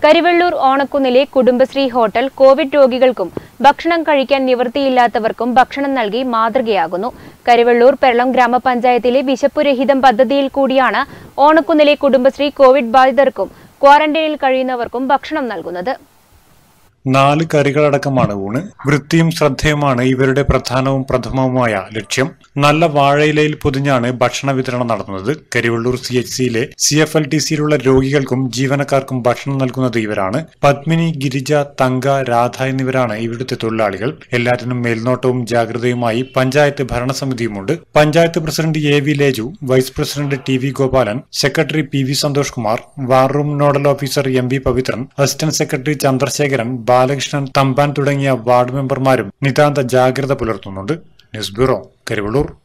കരിവെള്ളൂർ ഓണക്കുന്നിലെ Kudumbashree hotel Covid രോഗികൾക്കും ഭക്ഷണം കഴിക്കാൻ നിവൃത്തിയില്ലാത്തവർക്കും ഭക്ഷണം നൽകി മാതൃകയാകുന്നു കരിവെള്ളൂർ പെരളം ഗ്രാമപഞ്ചായത്തിലെ വിശപ്പുരഹിതം പദ്ധതിയിൽ കൂടിയാണ് ഓണക്കുന്നിലെ കുടുംബശ്രീ കോവിഡ് ബാധിതർക്കും ക്വാറന്റൈനിൽ കഴിയുന്നവർക്കും ഭക്ഷണം നൽകുന്നത് നാല് കറികളടക്കമാണ് ഊണ് വൃത്തിയും ശ്രദ്ധയുമാണ് ഇവരുടെ പ്രധാനവും പ്രഥമവുമായ ലക്ഷ്യം നല്ല വാഴയിലയിൽ പൊതിഞ്ഞാണ് ഭക്ഷണ വിതരണം നടത്തുന്നത് കരിവള്ളൂർ സി എച്ച് സിയിലെ സി എഫ് എൽ ടി സിയിലുള്ള രോഗികൾക്കും ജീവനക്കാർക്കും ഭക്ഷണം നൽകുന്നത് ഇവരാണ് പത്മിനി ഗിരിജ തങ്ക രാധ എന്നിവരാണ് ഇവിടുത്തെ തൊഴിലാളികൾ എല്ലാറ്റിനും മേൽനോട്ടവും ജാഗ്രതയുമായി പഞ്ചായത്ത് ഭരണസമിതിയുമുണ്ട് panchayat president A V Leju vice president T V Gopalan secretary P V Santhosh Kumar war room nodal officer M V Pavithran assistant secretary Chandrasekharan Balakrishnan Thampan തുടങ്ങിയ വാർഡ് മെമ്പർമാരും നിതാന്ത ജാഗ്രത പുലർത്തുന്നുണ്ട് ന്യൂസ് ബ്യൂറോ കരിവള്ളൂർ